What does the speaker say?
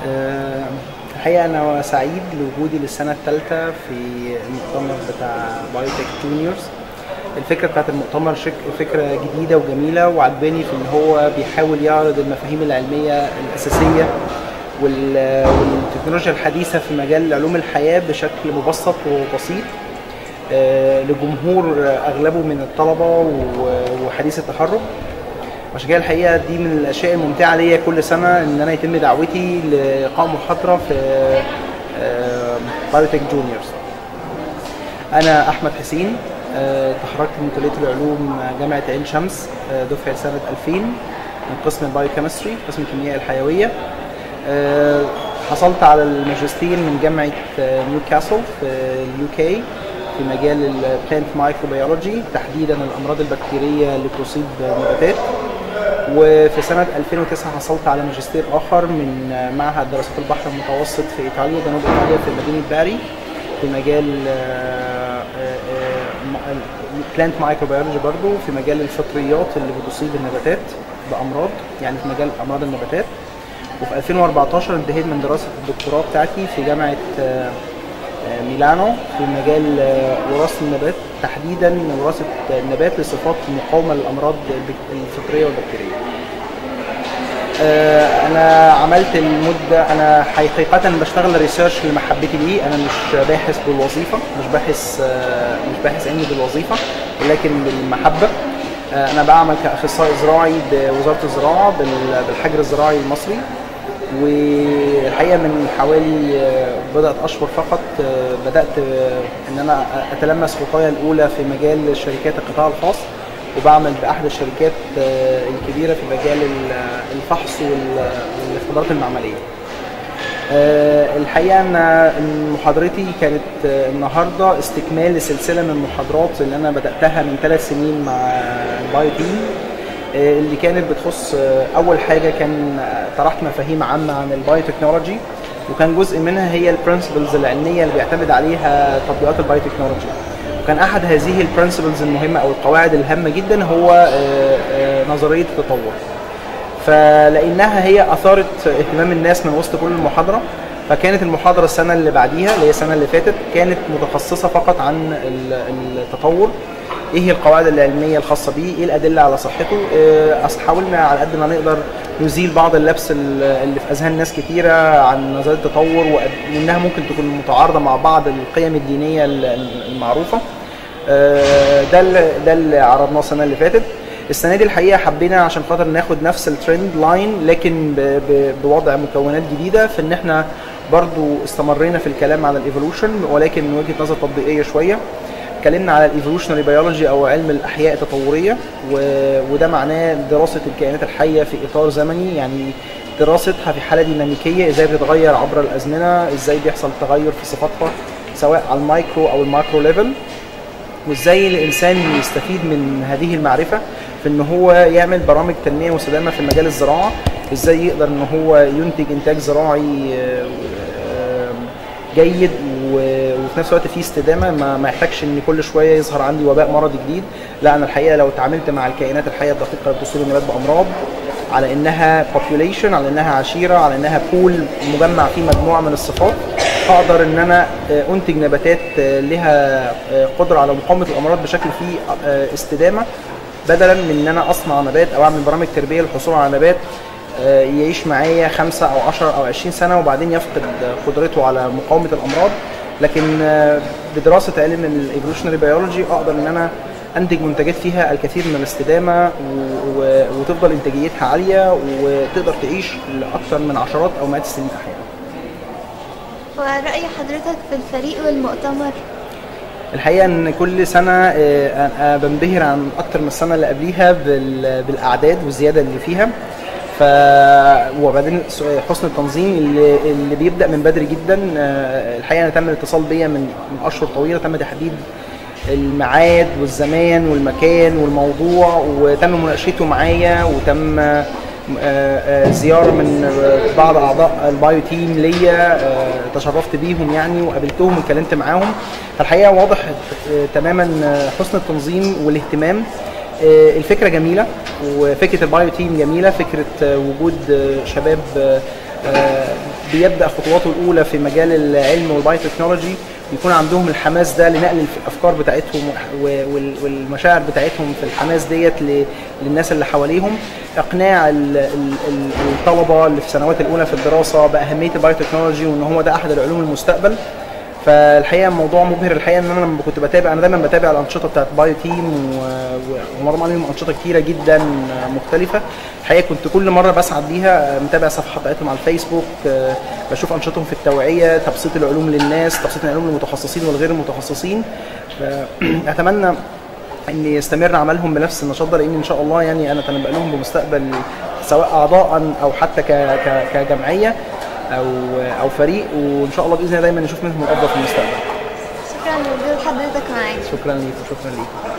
آه، الحقيقة أنا سعيد لوجودي للسنة الثالثة في المؤتمر بتاع بايوتك جونيورز الفكرة بتاعت المؤتمر شك فكرة جديدة وجميلة وعجباني في إن هو بيحاول يعرض المفاهيم العلمية الأساسية وال- والتكنولوجيا الحديثة في مجال علوم الحياة بشكل مبسط وبسيط آه، لجمهور أغلبه من الطلبة و- وحديث التخرج عشان كده الحقيقه دي من الاشياء الممتعه ليا كل سنه ان انا يتم دعوتي لإلقاء محاضره في بايوتك جونيورز. انا احمد حسين آه، تخرجت من كليه العلوم جامعه عين شمس آه، دفعه سنه 2000 من قسم البايوكيمستري قسم الكيمياء الحيويه. آه، حصلت على الماجستير من جامعه آه، نيوكاسل في اليو كي في مجال البلانت مايكروبيولوجي تحديدا الامراض البكتيريه اللي تصيب نباتات وفي سنة 2009 حصلت على ماجستير آخر من معهد دراسات البحر المتوسط في إيطاليا جنوب إيطاليا في مدينة باري في مجال بلانت مايكروبيولوجي برضو في مجال الفطريات اللي بتصيب النباتات بأمراض يعني في مجال أمراض النباتات وفي 2014 انتهيت من دراسة الدكتوراه بتاعتي في جامعة آه، آه، ميلانو في مجال آه، وراثة النبات تحديدا وراثة النبات لصفات مقاومة للأمراض البك- الفطرية والبكتيرية. آه، أنا عملت المدة أنا حقيقة بشتغل ريسيرش لمحبتي ليه أنا مش باحث بالوظيفة مش باحث آه، مش باحث علمي بالوظيفة ولكن بالمحبة آه، أنا بعمل كأخصائي زراعي بوزارة الزراعة بال- بالحجر الزراعي المصري والحقيقه من حوالي آه، بضعه اشهر فقط آه، بدات آه، ان انا اتلمس خطايا الاولى في مجال شركات القطاع الخاص وبعمل باحد الشركات آه، الكبيره في مجال ال- الفحص وال- والاختبارات المعمليه. آه، الحقيقه ان محاضرتي كانت آه، النهارده استكمال لسلسله من المحاضرات اللي انا بداتها من ثلاث سنين مع البايو تيم آه، اللي كانت بتخص آه، اول حاجه كان آه، طرحت مفاهيم عامه عن البايو تكنولوجي وكان جزء منها هي البرنسبلز العلميه اللي بيعتمد عليها تطبيقات البايو تكنولوجي وكان احد هذه البرنسبلز المهمه او القواعد الهامه جدا هو آه، آه، نظريه التطور فلانها هي اثارت اهتمام الناس من وسط كل المحاضره فكانت المحاضره السنه اللي بعديها اللي هي السنه اللي فاتت كانت متخصصه فقط عن ال- التطور ايه هي القواعد العلميه الخاصه بيه ايه الادله على صحته آه، أصل حاولنا على قد ما نقدر نزيل بعض اللبس ال- اللي في اذهان ناس كتيره عن نظريه التطور وأد- وانها ممكن تكون متعارضه مع بعض القيم الدينيه ال- ال- المعروفه آه، ده اللي ده اللي عرضناه السنه اللي فاتت السنه دي الحقيقه حبينا عشان خاطر ناخد نفس الترند لاين لكن ب- ب- بوضع مكونات جديده في ان احنا برضو استمرينا في الكلام على الايفولوشن ولكن من وجهه نظر تطبيقيه شويه اتكلمنا على الايفولوشنري بيولوجي او علم الاحياء التطوريه و... وده معناه دراسه الكائنات الحيه في اطار زمني يعني دراستها في حاله ديناميكيه ازاي بتتغير عبر الازمنه ازاي بيحصل تغير في صفاتها سواء على المايكرو او الماكرو ليفل وازاي الانسان يستفيد من هذه المعرفه في ان هو يعمل برامج تنميه مستدامه في مجال الزراعه ازاي يقدر ان هو ينتج انتاج زراعي آه، آه، جيد و- وفي نفس الوقت فيه استدامه ما, ما يحتاجش ان كل شويه يظهر عندي وباء مرضي جديد لا انا الحقيقه لو اتعاملت مع الكائنات الحيه الدقيقه اللي بتصيب النبات بامراض على انها population على انها عشيره على انها بول مجمع فيه مجموعه من الصفات هقدر ان انا آه، انتج نباتات آه، لها آه، قدره على مقاومه الامراض بشكل فيه آه، استدامه بدلا من ان انا اصنع نبات او اعمل برامج تربيه للحصول على نبات آه، يعيش معايا خمسة او 10 او 20 سنه وبعدين يفقد قدرته على مقاومه الامراض لكن آه، بدراسه علم الايفولوشنري بيولوجي اقدر ان انا انتج منتجات فيها الكثير من الاستدامه و- و- وتفضل انتاجيتها عاليه وتقدر تعيش لاكثر من عشرات او مئات السنين احيانا ورأي حضرتك في الفريق والمؤتمر الحقيقه ان كل سنه آه، انا بنبهر عن اكتر من السنه اللي قبليها بال- بالاعداد والزياده اللي فيها ف وبعدين س- حسن التنظيم اللي, اللي بيبدا من بدري جدا آه، الحقيقه انا تم الاتصال بيا من من اشهر طويله تم تحديد الميعاد والزمان والمكان والموضوع وتم مناقشته معايا وتم آه، آه، زياره من آه، بعض اعضاء البايو تيم ليا آه، تشرفت بيهم يعني وقابلتهم واتكلمت معاهم فالحقيقه واضح آه، تماما آه، حسن التنظيم والاهتمام آه، الفكره جميله وفكره البايو تيم جميله فكره آه، وجود آه، شباب آه، آه، بيبدا خطواته الاولى في مجال العلم والبايو تكنولوجي يكون عندهم الحماس ده لنقل الافكار بتاعتهم و- وال- والمشاعر بتاعتهم في الحماس ديت ل- للناس اللي حواليهم اقناع ال- ال- ال- الطلبه اللي في السنوات الاولى في الدراسه باهميه البايو تكنولوجي وان هو ده احد العلوم المستقبل فالحقيقه الموضوع مبهر الحقيقه ان انا لما كنت بتابع انا دايما بتابع الانشطه بتاعت بايو تيم و- ومرام عليهم انشطه كتيره جدا مختلفه الحقيقه كنت كل مره بسعد بيها متابع الصفحه بتاعتهم على الفيسبوك آه، بشوف انشطتهم في التوعيه تبسيط العلوم للناس تبسيط العلوم للمتخصصين والغير المتخصصين فاتمنى ان يستمر عملهم بنفس النشاط ده لان ان شاء الله يعني انا اتنبأ لهم بمستقبل سواء اعضاء او حتى ك- ك- كجمعيه او او فريق وان شاء الله باذن الله دايما نشوف منهم الافضل في المستقبل شكرا لوجود حضرتك معانا شكرا ليك وشكرا ليك